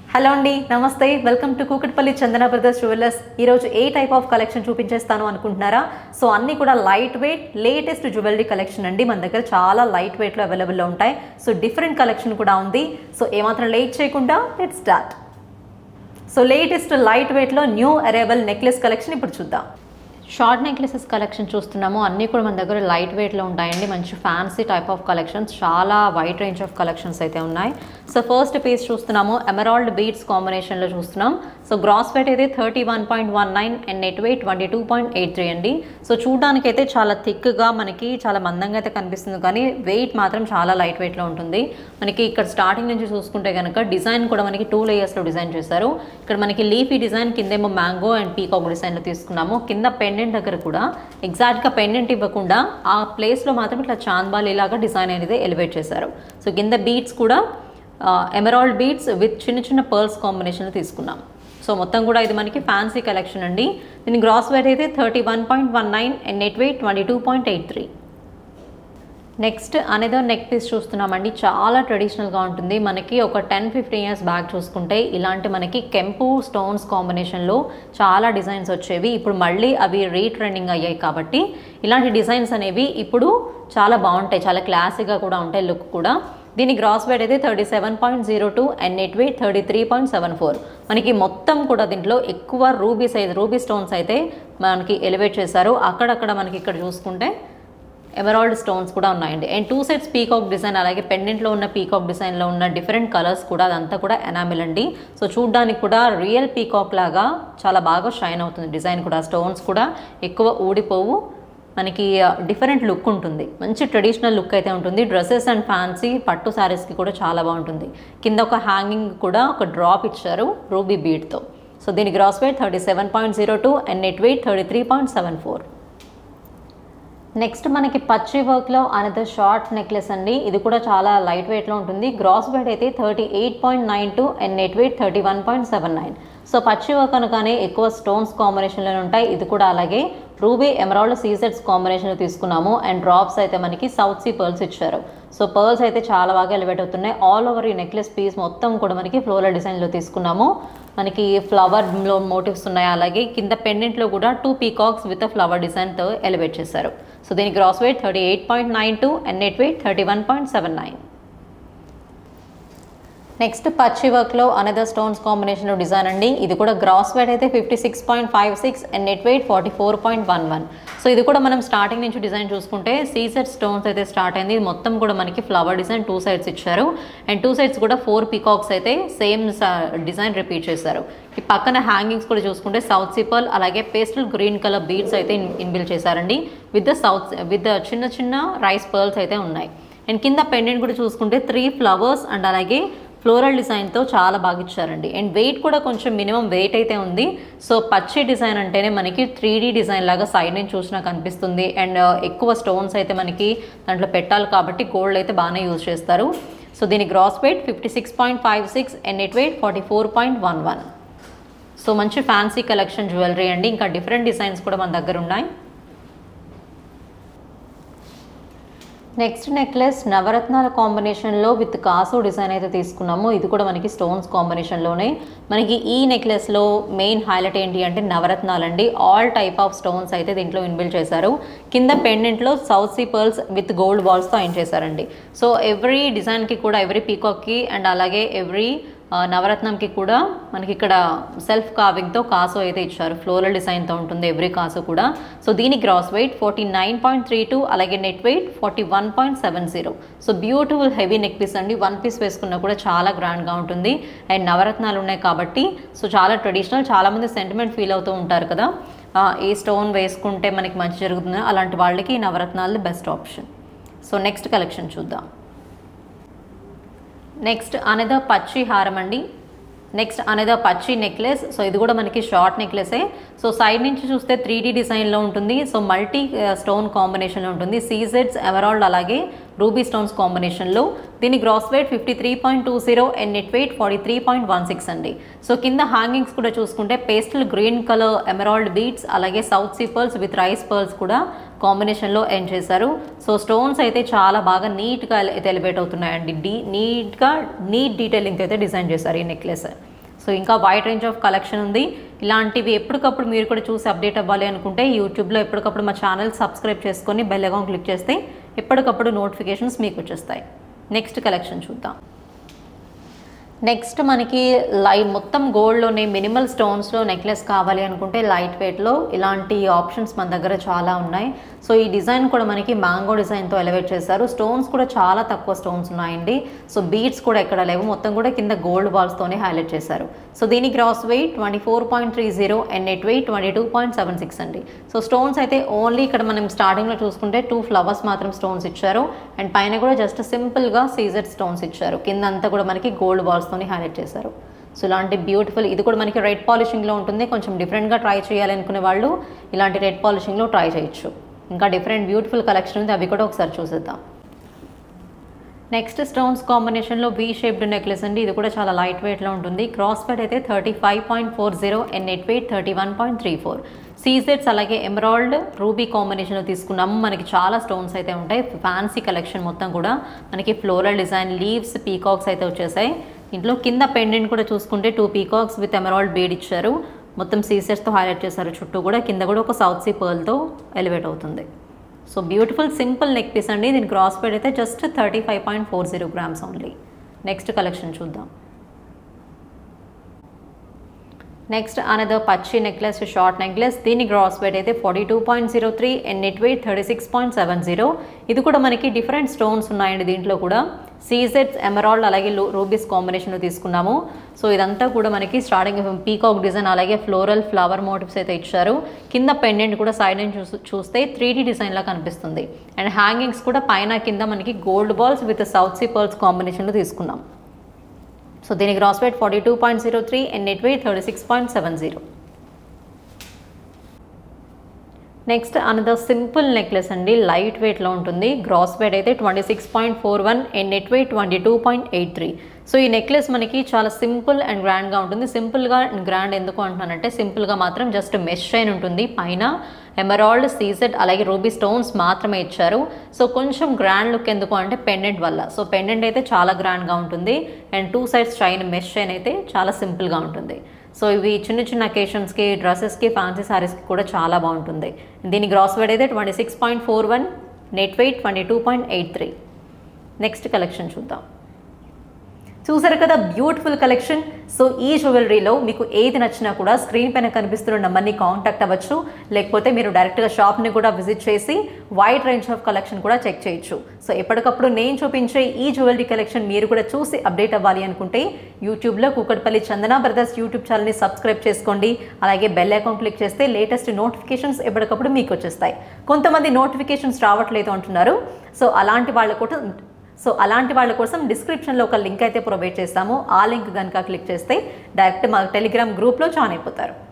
hello అండి నమస్తే welcome to Kukatpally Chandana brothers jewellers ఈరోజు ఏ టైప్ ఆఫ్ కలెక్షన్ చూపించేస్తాను అనుకుంటున్నారా సో అన్నీ కూడా lightweight latest jewellery collection అండి మన దగ్గర చాలా లైట్ వెయిట్లో అవైలబుల్లో ఉంటాయి సో డిఫరెంట్ కలెక్షన్ కూడా ఉంది సో ఏమాత్రం లేట్ చేయకుండా let start so latest light వెయిట్లో న్యూ అరైవల్ నెక్లెస్ కలెక్షన్ ఇప్పుడు చూద్దాం షార్ట్ నెక్లెసెస్ కలెక్షన్ చూస్తున్నాము అన్నీ కూడా మన దగ్గర లైట్ వెయిట్లో ఉంటాయండి మంచి ఫ్యాన్సీ టైప్ ఆఫ్ కలెక్షన్స్ చాలా వైడ్ రేంజ్ ఆఫ్ కలెక్షన్స్ అయితే ఉన్నాయి సో ఫస్ట్ పీస్ చూస్తున్నాము ఎమరాల్డ్ బీడ్స్ కాంబినేషన్లో చూస్తున్నాం సో గ్రాస్ వెయిట్ అయితే thirty one point one nine and net weight twenty two point eight three అండి సో చూడడానికి అయితే చాలా థిక్గా మనకి చాలా మందంగా అయితే కనిపిస్తుంది కానీ వెయిట్ మాత్రం చాలా లైట్ వెయిట్లో ఉంటుంది మనకి ఇక్కడ స్టార్టింగ్ నుంచి చూసుకుంటే కనుక డిజైన్ కూడా మనకి టూ లేయర్స్లో డిజైన్ చేశారు ఇక్కడ మనకి లీఫీ డిజైన్ కిందేమో మ్యాంగో అండ్ పీకాక్ డిజైన్లో తీసుకున్నాము కింద పెండెంట్ దగ్గర కూడా ఎగ్జాక్ట్గా పెండెంట్ ఇవ్వకుండా ఆ ప్లేస్లో మాత్రం ఇట్లా చాంద్బాలి లాగా డిజైన్ అనేది ఎలివేట్ చేశారు సో కింద బీట్స్ కూడా ఎమరాల్డ్ బీట్స్ విత్ చిన్న చిన్న పర్ల్స్ కాంబినేషన్లో తీసుకున్నాం సో మొత్తం కూడా ఇది మనకి ఫ్యాన్సీ కలెక్షన్ అండి దీని గ్రాస్ వెయిట్ అయితే thirty one point one nine and net weight twenty two point eight three next another neck piece చూస్తున్నామండి చాలా ట్రెడిషనల్గా ఉంటుంది మనకి ఒక టెన్ ఫిఫ్టీన్ ఇయర్స్ బ్యాక్ చూసుకుంటే ఇలాంటి మనకి కెంపు స్టోన్స్ కాంబినేషన్లో చాలా డిజైన్స్ వచ్చేవి ఇప్పుడు మళ్ళీ అవి రీట్రెండింగ్ అయ్యాయి కాబట్టి ఇలాంటి డిజైన్స్ అనేవి ఇప్పుడు చాలా బాగుంటాయి చాలా క్లాసీగా కూడా ఉంటాయి లుక్ కూడా దీని గ్రాస్ వెయిట్ అయితే thirty seven point zero two and net weight thirty three point seven four మనకి మొత్తం కూడా దీంట్లో ఎక్కువ రూబీ సైజ్ రూబీ స్టోన్స్ అయితే మనకి ఎలివేట్ చేశారు అక్కడక్కడ మనకి ఇక్కడ చూసుకుంటే ఎమరాల్డ్ స్టోన్స్ కూడా ఉన్నాయండి and two sides peacock design అలాగే పెండెంట్లో ఉన్న పీకాక్ డిజైన్లో ఉన్న డిఫరెంట్ కలర్స్ కూడా అదంతా కూడా ఎనామిల్ అండి సో చూడ్డానికి కూడా రియల్ పీకాక్ లాగా చాలా బాగా షైన్ అవుతుంది డిజైన్ కూడా స్టోన్స్ కూడా ఎక్కువ ఊడిపోవు మనకి డిఫరెంట్ లుక్ ఉంటుంది మంచి ట్రెడిషనల్ లుక్ అయితే ఉంటుంది డ్రెస్సెస్ అండ్ ఫ్యాన్సీ పట్టు శారీస్కి కూడా చాలా బాగుంటుంది కింద ఒక హ్యాంగింగ్ కూడా ఒక డ్రాప్ ఇచ్చారు రూబీ బీడ్తో సో దీని gross weight thirty seven point zero two and net weight thirty three point seven four next మనకి పచ్చి వర్క్లో అనదర్ షార్ట్ నెక్లెస్ అండి ఇది కూడా చాలా లైట్ వెయిట్లో ఉంటుంది గ్రాస్ వెయిట్ అయితే thirty eight point nine two and net weight thirty one point seven nine so పచ్చి వర్క్ అనగానే ఎక్కువ స్టోన్స్ కాంబినేషన్లోనే ఉంటాయి ఇది కూడా అలాగే రూబీ ఎమరాల్డ్ సీసెట్స్ కాంబినేషన్లో తీసుకున్నాము అండ్ డ్రాప్స్ అయితే మనకి సౌత్ సీ పర్ల్స్ ఇచ్చారు సో పర్ల్స్ అయితే చాలా బాగా ఎలివేట్ అవుతున్నాయి ఆల్ ఓవర్ ఈ నెక్లెస్ పీస్ మొత్తం కూడా మనకి ఫ్లోరల్ డిజైన్లో తీసుకున్నాము మనకి ఫ్లవర్లో మోటివ్స్ ఉన్నాయి అలాగే కింద పెండెంట్లో కూడా టూ పీకాక్స్ విత్ ఫ్లవర్ డిజైన్తో ఎలివేట్ చేశారు సో దీని gross weight thirty eight point nine two and net weight thirty one point seven nine next పచ్చి వర్క్లో అనదర్ స్టోన్స్ కాంబినేషన్ డిజైన్ అండి ఇది కూడా గ్రాస్ వెయిట్ అయితే fifty six point five six and net weight forty four point one one so ఇది కూడా మనం starting నుంచి డిజైన్ చూసుకుంటే సీసెట్ స్టోన్స్ అయితే స్టార్ట్ అయింది ఇది మొత్తం కూడా మనకి ఫ్లవర్ డిజైన్ టూ సైడ్స్ ఇచ్చారు అండ్ టూ సైడ్స్ కూడా ఫోర్ పీకాక్స్ అయితే సేమ్ డిజైన్ రిపీట్ చేశారు ఈ పక్కన హ్యాంగింగ్స్ కూడా చూసుకుంటే సౌత్ సిపల్ అలాగే పేస్టల్ గ్రీన్ కలర్ బీడ్స్ అయితే ఇన్బిల్ చేశారండి with the south with the చిన్న చిన్న రైస్ పర్ల్స్ అయితే ఉన్నాయి అండ్ కింద పెండెంట్ కూడా చూసుకుంటే త్రీ ఫ్లవర్స్ అండ్ అలాగే ఫ్లోరల్ డిజైన్తో చాలా బాగా ఇచ్చారండి అండ్ వెయిట్ కూడా కొంచెం మినిమం వెయిట్ అయితే ఉంది సో పచ్చి డిజైన్ అంటేనే మనకి త్రీ డిజైన్ లాగా సైడ్ నుంచి చూసినా కనిపిస్తుంది అండ్ ఎక్కువ స్టోన్స్ అయితే మనకి దాంట్లో పెట్టాలి కాబట్టి గోల్డ్ అయితే బాగానే యూజ్ చేస్తారు సో దీని gross weight fifty six point five six and net weight forty four point one one so మంచి ఫ్యాన్సీ కలెక్షన్ జ్యువెలరీ అండి ఇంకా డిఫరెంట్ డిజైన్స్ కూడా మన దగ్గర ఉన్నాయి నెక్స్ట్ నెక్లెస్ నవరత్నాల కాంబినేషన్లో విత్ కాసు డిజైన్ అయితే తీసుకున్నాము ఇది కూడా మనకి స్టోన్స్ కాంబినేషన్లోనే మనకి ఈ నెక్లెస్లో మెయిన్ హైలైట్ ఏంటి అంటే నవరత్నాలు అండి ఆల్ టైప్ ఆఫ్ స్టోన్స్ అయితే దీంట్లో ఇన్బిల్డ్ చేశారు కింద పెండెంట్లో south sea pearls with gold బాల్స్తో అయిన్ చేశారండి సో ఎవ్రీ డిజైన్కి కూడా ఎవ్రీ పీకాక్కి అండ్ అలాగే ఎవ్రీ నవరత్నంకి కూడా మనకి ఇక్కడ సెల్ఫ్ కావింగ్తో కాసు అయితే ఇచ్చారు ఫ్లోరల్ డిజైన్తో ఉంటుంది ఎవ్రీ కాసు కూడా సో దీని gross weight forty nine point three two అలాగే net weight forty one point seven zero so beautiful heavy neck piece అండి వన్ పీస్ వేసుకున్నా కూడా చాలా గ్రాండ్గా ఉంటుంది అండ్ నవరత్నాలు ఉన్నాయి కాబట్టి సో చాలా ట్రెడిషనల్ చాలామంది సెంటిమెంట్ ఫీల్ అవుతూ ఉంటారు కదా ఏ స్టోన్ వేసుకుంటే మనకి మంచి జరుగుతుంది అలాంటి వాళ్ళకి ఈ నవరత్నాలు best option so next collection చూద్దాం నెక్స్ట్ అనదర్ పచ్చి హారం అండి నెక్స్ట్ అనదర్ పచ్చి నెక్లెస్ సో ఇది కూడా మనకి షార్ట్ నెక్లెసే సో సైడ్ నుంచి చూస్తే త్రీ డీ డిజైన్లో ఉంటుంది సో మల్టీ స్టోన్ కాంబినేషన్లో ఉంటుంది సీజెడ్స్ ఎమరాల్డ్ అలాగే రూబీ స్టోన్స్ కాంబినేషన్లో దీని gross weight fifty three point two zero and net weight forty three point one six అండి సో కింద హ్యాంగింగ్స్ కూడా చూసుకుంటే pastel green colour emerald beads అలాగే south sea pearls with rice pearls కూడా కాంబినేషన్లో ఎండ్ చేశారు సో స్టోన్స్ అయితే చాలా బాగా నీట్గా అయితే ఎలివేట్ అవుతున్నాయండి డీ నీట్గా నీట్ డీటెయిలింగ్ అయితే డిజైన్ చేశారు ఈ నెక్లెస్ సో ఇంకా వైడ్ రేంజ్ ఆఫ్ కలెక్షన్ ఉంది ఇలాంటివి ఎప్పటికప్పుడు మీరు కూడా చూసి అప్డేట్ అవ్వాలి అనుకుంటే యూట్యూబ్లో ఎప్పటికప్పుడు మా ఛానల్ సబ్స్క్రైబ్ చేసుకొని బెల్ అకౌంట్ క్లిక్ చేస్తే ఎప్పటికప్పుడు నోటిఫికేషన్స్ మీకు వచ్చేస్తాయి నెక్స్ట్ కలెక్షన్ చూద్దాం నెక్స్ట్ మనకి లై మొత్తం గోల్డ్లోనే మినిమల్ స్టోన్స్లో నెక్లెస్ కావాలి అనుకుంటే లైట్ వెయిట్లో ఇలాంటి ఆప్షన్స్ మన దగ్గర చాలా ఉన్నాయి సో ఈ డిజైన్ కూడా మనకి మ్యాంగో డిజైన్తో ఎలివేట్ చేశారు స్టోన్స్ కూడా చాలా తక్కువ స్టోన్స్ ఉన్నాయండి సో బీడ్స్ కూడా ఎక్కడ లేవు మొత్తం కూడా కింద గోల్డ్ బాల్స్తోనే హైలైట్ చేశారు సో దీని gross weight twenty four point three zero and net weight twenty two point seven six అండి సో స్టోన్స్ అయితే ఓన్లీ ఇక్కడ మనం స్టార్టింగ్లో చూసుకుంటే టూ ఫ్లవర్స్ మాత్రం స్టోన్స్ ఇచ్చారు అండ్ పైన కూడా జస్ట్ సింపుల్గా సీజర్ స్టోన్స్ ఇచ్చారు కింద అంతా కూడా మనకి గోల్డ్ బాల్స్తోని హైలైట్ చేశారు సో ఇలాంటి బ్యూటిఫుల్ ఇది కూడా మనకి రెడ్ పాలిషింగ్లో ఉంటుంది కొంచెం డిఫరెంట్గా ట్రై చేయాలి అనుకునే వాళ్ళు ఇలాంటి రెడ్ పాలిషింగ్లో ట్రై చేయొచ్చు ఇంకా డిఫరెంట్ బ్యూటిఫుల్ కలెక్షన్ ఉంది అవి కూడా ఒకసారి చూసేద్దాం నెక్స్ట్ స్టోన్స్ కాంబినేషన్లో వీ షేప్డ్ నెక్లెస్ అండి ఇది కూడా చాలా లైట్ వెయిట్లో ఉంటుంది క్రాస్ వెయిట్ అయితే thirty five point four zero and net weight thirty one point three four సీజెట్స్ అలాగే ఎమరాల్డ్ రూబీ కాంబినేషన్లో తీసుకున్నాము మనకి చాలా స్టోన్స్ అయితే ఉంటాయి ఫ్యాన్సీ కలెక్షన్ మొత్తం కూడా మనకి ఫ్లోరల్ డిజైన్ లీవ్స్ పీకాక్స్ అయితే వచ్చేసాయి ఇంట్లో కింద పెండెంట్ కూడా చూసుకుంటే two peacocks with emerald bead ఇచ్చారు మొత్తం సీసెట్స్తో హైలైట్ చేశారు చుట్టూ కూడా కింద కూడా ఒక సౌత్ సీ పర్ల్తో ఎలివేట్ అవుతుంది so beautiful simple neck piece అండి దీని క్రాస్ పెయిడ్ అయితే just thirty five point four zero grams only next collection చూద్దాం నెక్స్ట్ అనదర్ పచ్చి నెక్లెస్ షార్ట్ నెక్లెస్ దీని గ్రాస్ వెయిట్ అయితే forty two point zero three and net weight thirty six point seven zero ఇది కూడా మనకి different stones ఉన్నాయండి దీంట్లో కూడా సీజెట్స్ ఎమరాల్డ్ అలాగే రూబీస్ కాంబినేషన్లో తీసుకున్నాము సో ఇదంతా కూడా మనకి స్టార్టింగ్ పీకాక్ డిజైన్ అలాగే ఫ్లోరల్ ఫ్లవర్ మోటివ్స్ అయితే ఇచ్చారు కింద పెండెంట్ కూడా సైడ్ నుంచి చూసి చూస్తే త్రీ డీ డిజైన్లా కనిపిస్తుంది అండ్ హ్యాంగింగ్స్ కూడా పైన కింద మనకి gold balls with south sea pearls కాంబినేషన్లో తీసుకున్నాం సో దీని gross weight forty two point zero three and net weight thirty six point seven zero next another simple necklace అండి లైట్ వెయిట్లో ఉంటుంది గ్రాస్ వెయిట్ అయితే twenty six point four one and net weight twenty two point eight three so ఈ necklace మనకి చాలా simple and గ్రాండ్గా ఉంటుంది సింపుల్గా అండ్ గ్రాండ్ ఎందుకు అంటున్నానంటే సింపుల్గా మాత్రం జస్ట్ మెష్ షైన్ ఉంటుంది పైన ఎమరాల్డ్ సీజెడ్ అలాగే రూబీ స్టోన్స్ మాత్రమే ఇచ్చారు సో కొంచెం గ్రాండ్ లుక్ ఎందుకు అంటే పెండెంట్ వల్ల సో పెండెంట్ అయితే చాలా గ్రాండ్గా ఉంటుంది and two sides shine mesh shine అయితే చాలా సింపుల్గా ఉంటుంది సో ఇవి చిన్న చిన్న అకేషన్స్కి డ్రెస్సెస్కి ఫ్యాన్సీ శారీస్కి కూడా చాలా బాగుంటుంది దీని గ్రాస్ వెయిట్ అయితే twenty six point four one net weight twenty two point eight three next collection చూద్దాం చూసారు కదా బ్యూటిఫుల్ కలెక్షన్ సో ఈ జ్యువెలరీలో మీకు ఏది నచ్చినా కూడా స్క్రీన్ పైన కనిపిస్తున్న నెంబర్ని కాంటాక్ట్ అవ్వచ్చు లేకపోతే మీరు డైరెక్ట్గా షాప్ని కూడా విజిట్ చేసి వైడ్ రేంజ్ ఆఫ్ కలెక్షన్ కూడా చెక్ చేయొచ్చు సో ఎప్పటికప్పుడు నేను చూపించే ఈ జ్యువెలరీ కలెక్షన్ మీరు కూడా చూసి అప్డేట్ అవ్వాలి అనుకుంటే యూట్యూబ్లో కూకట్పల్లి చందన బ్రదర్స్ యూట్యూబ్ ఛానల్ని సబ్స్క్రైబ్ చేసుకోండి అలాగే బెల్ అకౌంట్ క్లిక్ చేస్తే లేటెస్ట్ నోటిఫికేషన్స్ ఎప్పటికప్పుడు మీకు వచ్చేస్తాయి కొంతమంది నోటిఫికేషన్స్ రావట్లేదు అంటున్నారు సో అలాంటి వాళ్ళ కూడా సో అలాంటి వాళ్ళ కోసం డిస్క్రిప్షన్లో ఒక లింక్ అయితే ప్రొవైడ్ చేస్తాము ఆ లింక్ కనుక క్లిక్ చేస్తే డైరెక్ట్ మా టెలిగ్రామ్ గ్రూప్లో జాయిన్ అయిపోతారు